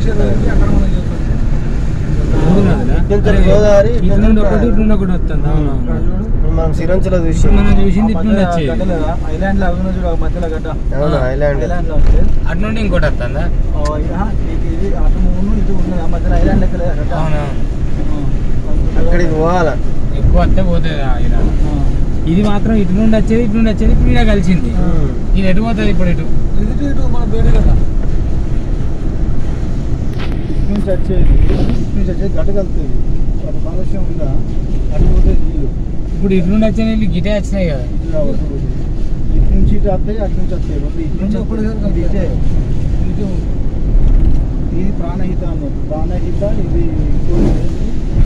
ఇట్నుంచి గోదావరి, ఇటు నుండి ఇట్నుంచి ఒకటి ఇటు నుండి ఒకటి వస్తుంది అవునవును ఇప్పుడు మనం సిరంచులో చూసి ఇప్పుడు మనం చూసింది ఇటు నుండి వచ్చేది ఐలాండ్ లో అవి చూడ మధ్యలో గడ్డ అవును ఐలాండ్ ఐలాండ్ లో వచ్చేది అటు నుండి ఇంకోటి వస్తుందా ఓ, ఇహ, ఇది ఇది అటు మూడు ఇటు ఉన్నది ఆ మధ్యలో ఐలాండ్ లెక్క లేదా గడ్డ అవునవును అక్కడికి పోవాలా ఎక్కువ వస్తే పోతుంది ఆ ఇలా ఇది మాత్రం ఇటు నుండి వచ్చేది ఇటు నుండి వచ్చేది ఇప్పుడు ఇలా కలిసింది ఉమ్. ఇది ఎటు పోతుంది ఇప్పుడు ఇటు ఇది ఇటు మన బేడి గడ్డ ఇటు నుంచి వచ్చేది ఇటు నుంచి వచ్చేది గడ్డ కలుతుంది అది కాలుష్యం ఉందా అటు పోతే నీళ్ళు ఇప్పుడు ఇటు నుండి వచ్చే నీళ్ళు గిటే వచ్చినాయి కదా ఇటు రావచ్చు ఇటు నుంచి ఇటు వస్తాయి అటు నుంచి వస్తాయి రెండు ఇటు నుంచి వస్తాయి. ఇది ఇటే ఇది ఇది ప్రాణహిత అన్నారు ప్రాణహిత ఇది ఇంకోటి ఏంటి?